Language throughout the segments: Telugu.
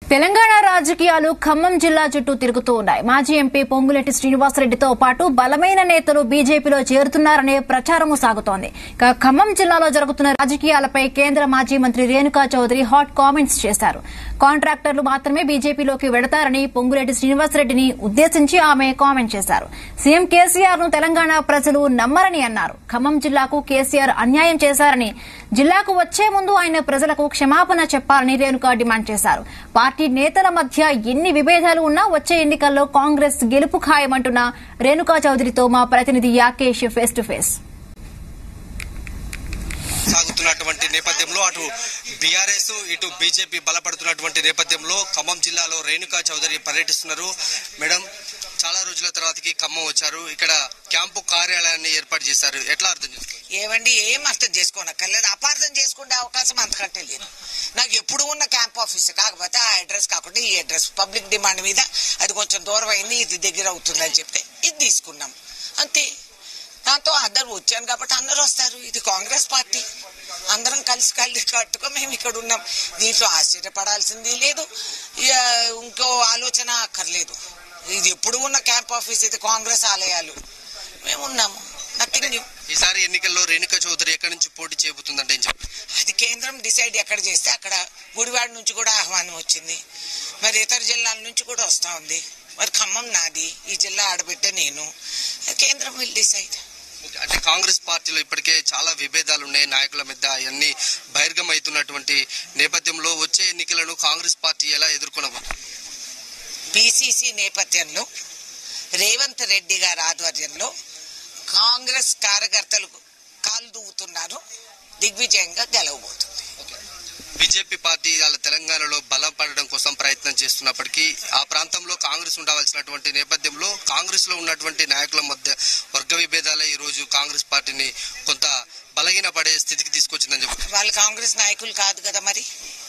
తెలంగాణ రాజకీయాలు ఖమ్మం జిల్లా చుట్టూ తిరుగుతూ ఉన్నాయి మాజీ ఎంపీ పొంగులేటి శ్రీనివాసరెడ్డితో పాటు బలమైన నేతలు బీజేపీలో చేరుతున్నారనే ప్రచారము సాగుతోంది ఇక ఖమ్మం జిల్లాలో జరుగుతున్న రాజకీయాలపై కేంద్ర మాజీ మంత్రి రేణుకా చౌదరి హాట్ కామెంట్స్ చేశారు కాంట్రాక్టర్లు మాత్రమే బీజేపీలోకి వెడతారని పొంగులేటి శ్రీనివాసరెడ్డిని ఉద్దేశించి ఆమె కామెంట్ చేశారు సీఎం కేసీఆర్ ను తెలంగాణ ప్రజలు నమ్మరని అన్నారు ఖమ్మం జిల్లాకు కేసీఆర్ అన్యాయం చేశారని జిల్లాకు వచ్చే ముందు ఆయన ప్రజలకు క్షమాపణ చెప్పాలని రేణుకా డిమాండ్ చేశారు పార్టీ నేతల మధ్య ఎన్ని విభేదాలు ఉన్నా వచ్చే ఎన్నికల్లో కాంగ్రెస్ గెలుపు ఖాయమంటున్న రేణుకా చౌదరితో మా ప్రతినిధి యాకేష్ ఫేస్ టు ఫేస్ సాగుతున్నటువంటి నేపథ్యంలో అటు బీఆర్ఎస్ ఇటు బీజేపీ బలపడుతున్నటువంటి నేపథ్యంలో ఖమ్మం జిల్లాలో రేణుకా చౌదరి పర్యటిస్తున్నారు మేడం చాలా రోజుల తర్వాతకి ఖమ్మం వచ్చారు ఇక్కడ క్యాంపు కార్యాలయాన్ని ఏర్పాటు చేశారు ఎట్లా అర్థం చేసుకోవాలి ఏమండి ఏం అర్థం చేసుకోనక్కర్లేదు అపార్థం చేసుకునే అవకాశం అంతకంటే లేదు నాకు ఎప్పుడు ఉన్న క్యాంప్ ఆఫీస్ కాకపోతే ఆ అడ్రస్ కాకుండా ఈ అడ్రస్ పబ్లిక్ డిమాండ్ మీద అది కొంచెం దూరం అయింది ఇది దగ్గర అవుతుందని చెప్తే ఇది తీసుకున్నాం అంతే దాంతో అందరు వచ్చాను కాబట్టి అందరూ వస్తారు ఇది కాంగ్రెస్ పార్టీ అందరం కలిసి కలిసి కట్టుకో మేము ఇక్కడ ఉన్నాం దీంట్లో ఆశ్చర్యపడాల్సింది లేదు ఇక ఇంకో ఆలోచన అక్కర్లేదు ఇది ఎప్పుడు ఉన్న క్యాంప్ ఆఫీస్ ఇది కాంగ్రెస్ ఆలయాలు మేము ఉన్నాము నథింగ్ న్యూ ఈసారి ఎన్నికల్లో రేణుకా చౌదరి ఎక్కడి నుంచి పోటీ చేయబోతుందంటే ఏం చెప్పారు అది కేంద్రం డిసైడ్ ఎక్కడ చేస్తే అక్కడ గుడివాడ నుంచి కూడా ఆహ్వానం వచ్చింది మరి ఇతర జిల్లాల నుంచి కూడా వస్తా ఉంది మరి ఖమ్మం నాది ఈ జిల్లా ఆడబిడ్డ నేను కేంద్రం విల్ డిసైడ్ అంటే కాంగ్రెస్ పార్టీలో ఇప్పటికే చాలా విభేదాలు ఉన్నాయి నాయకుల మధ్య అవన్నీ బహిర్గం అవుతున్నటువంటి నేపథ్యంలో వచ్చే ఎన్నికలను కాంగ్రెస్ పార్టీ ఎలా ఎదుర్కొనబోతుంది పిసిసి నేపథ్యంలో రేవంత్ రెడ్డి గారి ఆధ్వర్యంలో కాంగ్రెస్ కార్యకర్తలు కాలు దూవుతున్నారు దిగ్విజయంగా గెలవబోతుంది బీజేపీ పార్టీ వాళ్ళ తెలంగాణలో బలపడడం కోసం ప్రయత్నం చేస్తున్నప్పటికీ ఆ ప్రాంతంలో కాంగ్రెస్ ఉండవలసినటువంటి నేపథ్యంలో కాంగ్రెస్ లో ఉన్నటువంటి నాయకుల మధ్య వర్గ విభేదాలే ఈ రోజు కాంగ్రెస్ పార్టీని కొంత బలహీన పడే స్థితికి తీసుకొచ్చిందని చెప్పి వాళ్ళు కాంగ్రెస్ నాయకులు కాదు కదా మరి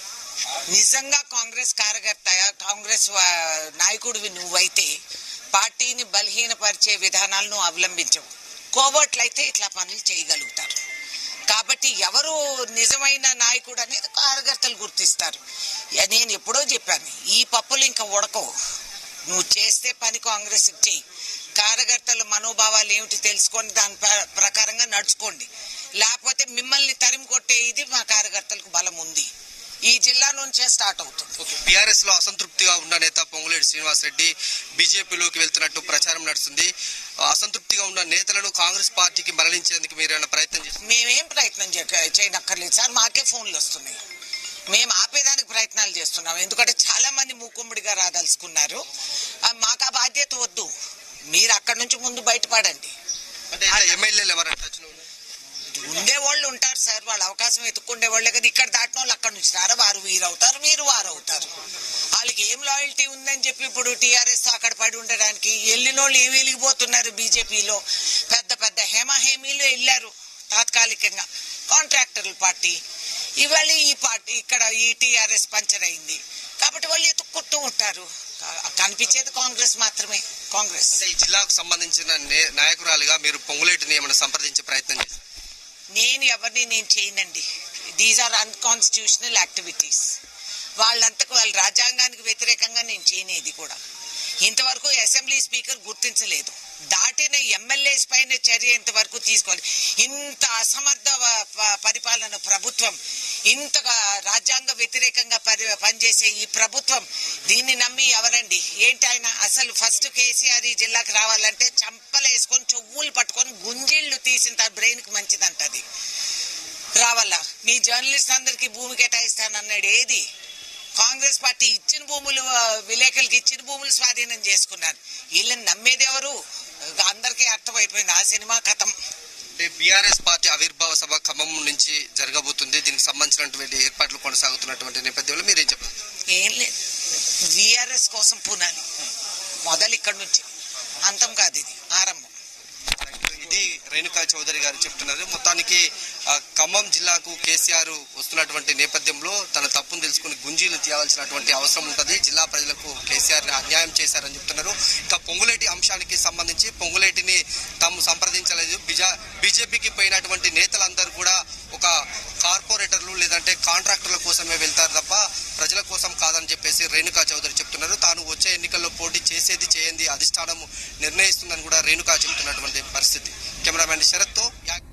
నిజంగా కాంగ్రెస్ కార్యకర్త కాంగ్రెస్ వా- నాయకుడివి నువ్వైతే పార్టీని బలహీనపరిచే విధానాలను అవలంబించవు కోవట్లయితే ఇట్లా పనులు చేయగలుగుతారు కాబట్టి ఎవరు నిజమైన నాయకుడు అనేది కార్యకర్తలు గుర్తిస్తారు ఇక నేను ఎప్పుడో చెప్పాను ఈ పప్పులు ఇంకా ఉడకవు నువ్వు చేస్తే పని కాంగ్రెస్ చెయ్యి కార్యకర్తల మనోభావాలు ఏమిటి తెలుసుకొని దాని ప్ర- ప్రకారంగా నడుచుకోండి లేకపోతే మిమ్మల్ని తరిమి కొట్టే ఇది మా కార్యకర్తలకు బలం ఉంది ఈ జిల్లా నుంచే స్టార్ట్ అవుతుంది బీఆర్ఎస్ లో అసంతృప్తిగా ఉన్న నేత పొంగులేటి శ్రీనివాస్ రెడ్డి బీజేపీలోకి వెళ్తున్నట్టు ప్రచారం నడుస్తుంది అసంతృప్తిగా ఉన్న నేతలను కాంగ్రెస్ పార్టీకి మరలించేందుకు మీరు ఏమైనా ప్రయత్నం చేస్తారు మేమేం ప్రయత్నం చేయ- చేయనక్కర్లేదు సార్ మాకే ఫోన్లు వస్తున్నాయి మేము ఆపేదానికి ప్రయత్నాలు చేస్తున్నాం ఎందుకంటే చాలా మంది మూకుమ్మడిగా రాదలుచుకున్నారు ఆ, మాకు ఆ బాధ్యత వద్దు మీరు అక్కడి నుంచి ముందు బయటపడండి అంటే ఎమ్మెల్యేలు ఎవరైనా టచ్లో ఉన్నారు? ఉండేవాళ్ళు ఉంటారు సార్ వాళ్ళ అవకాశం ఎత్తుకునే వాళ్ళే కదా ఇక్కడ దాటిన వాళ్ళు అక్కడ నుంచి రారా వారు వీరు అవుతారు మీరు వారు అవుతారు వాళ్ళకి ఏం లాయల్టీ ఉందని చెప్పి ఇప్పుడు టీఆర్ఎస్ అక్కడ పడి ఉండడానికి వెళ్ళిన వాళ్ళు ఏం వెలిగిపోతున్నారు బీజేపీలో పెద్ద పెద్ద హేమహేమీలు వెళ్ళారు తాత్కాలికంగా కాంట్రాక్టర్ల పార్టీ ఇవాళ ఈ పార్టీ ఇక్కడ ఈ టీఆర్ఎస్ పంచర్ అయింది కాబట్టి వాళ్ళు ఎత్తుక్కుంటూ ఉంటారు కా- కనిపించేది కాంగ్రెస్ మాత్రమే కాంగ్రెస్ అంటే ఈ జిల్లాకు సంబంధించిన నే- నాయకురాలుగా మీరు పొంగులేటిని ఏమైనా సంప్రదించే ప్రయత్నం చేస్తారు నేను ఎవరిని నేను చేయనండి దీస్ ఆర్ అన్కాన్స్టిట్యూషనల్ యాక్టివిటీస్ వాళ్ళంతకు వాళ్ళ రాజ్యాంగానికి వ్యతిరేకంగా నేను చేయనేది కూడా ఇంతవరకు అసెంబ్లీ స్పీకర్ గుర్తించలేదు దాటిన ఎమ్మెల్యేస్ పైన చర్య ఇంతవరకు తీసుకోవాలి ఇంత అసమర్థ వ- ప- పరిపాలన ప్రభుత్వం ఇంతగా రాజ్యాంగ వ్యతిరేకంగా పరి పనిచేసే ఈ ప్రభుత్వం దీన్ని నమ్మి ఎవరండి ఏంటి ఆయన అసలు ఫస్ట్ కేసీఆర్ ఈ జిల్లాకు రావాలంటే చంపలు వేసుకొని చెవులు పట్టుకొని గుంజిళ్ళు తీసిన బ్రెయిన్ కి మంచిదంటది రావాలా మీ జర్నలిస్ట్ అందరికి భూమి కేటాయిస్తానన్నాడు ఏది కాంగ్రెస్ పార్టీ ఇచ్చిన భూములు ఆ, విలేకరులకి ఇచ్చిన భూములు స్వాధీనం చేసుకున్నారు వీళ్ళని నమ్మేది ఎవరు అందరికీ అర్థమైపోయింది ఆ సినిమా కథం అంటే బీఆర్ఎస్ పార్టీ ఆవిర్భావ సభ ఖమ్మం నుంచి జరగబోతుంది దీనికి సంబంధించినటువంటి ఏర్పాట్లు కొనసాగుతున్నటువంటి నేపథ్యంలో మీరేం చెప్పారు ఏం లేదు విఆర్ఎస్ కోసం పునాలి మొదలు ఇక్కడి నుంచి అంతం కాదు ఇది ఆరంభం ఇది రేణుకా చౌదరి గారు చెప్తున్నారు మొత్తానికి ఆ, ఖమ్మం జిల్లాకు కేసీఆర్ వస్తున్నటువంటి నేపథ్యంలో తన తప్పును తెలుసుకుని గుంజీలు తీయవలసినటువంటి అవసరం ఉంటుంది జిల్లా ప్రజలకు కేసీఆర్ అన్యాయం చేశారని చెప్తున్నారు ఇక పొంగులేటి అంశానికి సంబంధించి పొంగులేటిని తాము సంప్రదించలేదు బిజా బీజేపీకి పోయినటువంటి నేతలందరూ కూడా ఒక కార్పొరేటర్లు లేదంటే కాంట్రాక్టర్ల కోసమే వెళ్తారు తప్ప ప్రజల కోసం కాదని చెప్పేసి రేణుకా చౌదరి చెప్తున్నారు తాను వచ్చే ఎన్నికల్లో పోటీ చేసేది చేయండి అధిష్టానం నిర్ణయిస్తుందని కూడా రేణుకా చెప్తున్నటువంటి పరిస్థితి కెమెరామెన్ శరత్తో యా-